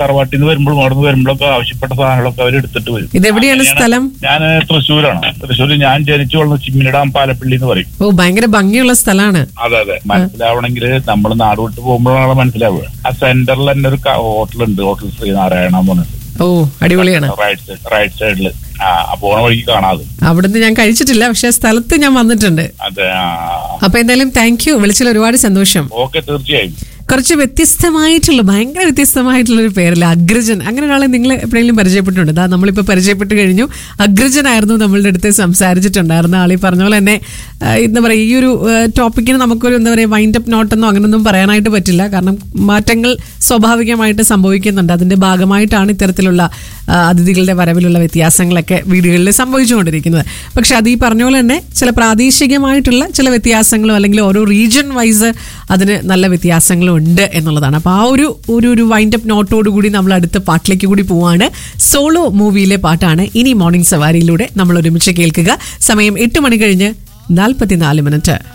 തറവാട്ടിൽ നിന്ന് വരുമ്പോഴും അവിടെ നിന്ന് വരുമ്പോഴൊക്കെ ആവശ്യപ്പെട്ട സാധനങ്ങളൊക്കെ അവർ എടുത്തിട്ട് വരും ഇതെവിടെയാണ് അങ്ങനെയാണ് സ്ഥലം ഞാൻ തൃശ്ശൂരാണ് തൃശ്ശൂർ ഞാൻ ജനിച്ചു വളർന്ന ചിമ്മിനിടാം പാലപ്പള്ളി എന്ന് പറയും ഓ ഭയങ്കര ഭംഗിയുള്ള സ്ഥലമാണ് അതെ അതെ മനസ്സിലാവണമെങ്കിൽ നമ്മൾ നാട് വിട്ട് പോകുമ്പോഴാണ് മനസ്സിലാവുക ആ സെന്ററിൽ തന്നെ ഒരു ഹോട്ടലുണ്ട് ഹോട്ടൽ ശ്രീനാരായണ എന്ന് പറഞ്ഞിട്ട് ഓ അടിപൊളിയാണ് റൈറ്റ് സൈഡ് റൈറ്റ് സൈഡിൽ ആ ആ പോണ വഴിക്ക് കാണാതെ അവിടുന്ന് ഞാൻ കഴിച്ചിട്ടില്ല പക്ഷെ ആ സ്ഥലത്ത് ഞാൻ വന്നിട്ടുണ്ട് അതെ ആ അപ്പൊ എന്തായാലും താങ്ക് യു വിളിച്ചതിൽ ഒരുപാട് സന്തോഷം ഓക്കെ തീർച്ചയായും കുറച്ച് വ്യത്യസ്തമായിട്ടുള്ള ഭയങ്കര വ്യത്യസ്തമായിട്ടുള്ള ഒരു പേരല്ല അഗ്രജൻ അങ്ങനെ ഒരാളെ നിങ്ങൾ എപ്പോഴെങ്കിലും പരിചയപ്പെട്ടിട്ടുണ്ട് അതാ നമ്മളിപ്പോൾ പരിചയപ്പെട്ട് കഴിഞ്ഞു അഗ്രജനായിരുന്നു നമ്മളുടെ അടുത്ത് സംസാരിച്ചിട്ടുണ്ടായിരുന്ന ആളീ പറഞ്ഞ പോലെ തന്നെ ആ, എന്താ പറയുക ഈ ഒരു ടോപ്പിക്കിന് നമുക്കൊരു എന്താ പറയുക വൈൻഡ് അപ്പ് നോട്ടെന്നോ അങ്ങനൊന്നും പറയാനായിട്ട് പറ്റില്ല കാരണം മാറ്റങ്ങൾ സ്വാഭാവികമായിട്ട് സംഭവിക്കുന്നുണ്ട് അതിന്റെ ഭാഗമായിട്ടാണ് ഇത്തരത്തിലുള്ള ആ, അതിഥികളുടെ വരവിലുള്ള വ്യത്യാസങ്ങളൊക്കെ വീടുകളിൽ സംഭവിച്ചുകൊണ്ടിരിക്കുന്നത് പക്ഷെ അത് ഈ പറഞ്ഞ പോലെ തന്നെ ചില പ്രാദേശികമായിട്ടുള്ള ചില വ്യത്യാസങ്ങളും അല്ലെങ്കിൽ ഓരോ റീജിയൻ വൈസ് അതിന് നല്ല വ്യത്യാസങ്ങളും ഉണ്ട് എന്നുള്ളതാണ് അപ്പോൾ ആ ഒരു ഒരു ഒരു വൈൻഡ് അപ്പ് നോട്ടോട് കൂടി നമ്മൾ അടുത്ത പാട്ടിലേക്ക് കൂടി പോവാണ് സോളോ മൂവിയിലെ പാട്ടാണ് ഇനി മോർണിംഗ് സവാരിയിലൂടെ നമ്മൾ ഒരുമിച്ച് കേൾക്കുക സമയം എട്ട് മണി കഴിഞ്ഞ് നാൽപ്പത്തിനാല് മിനിറ്റ്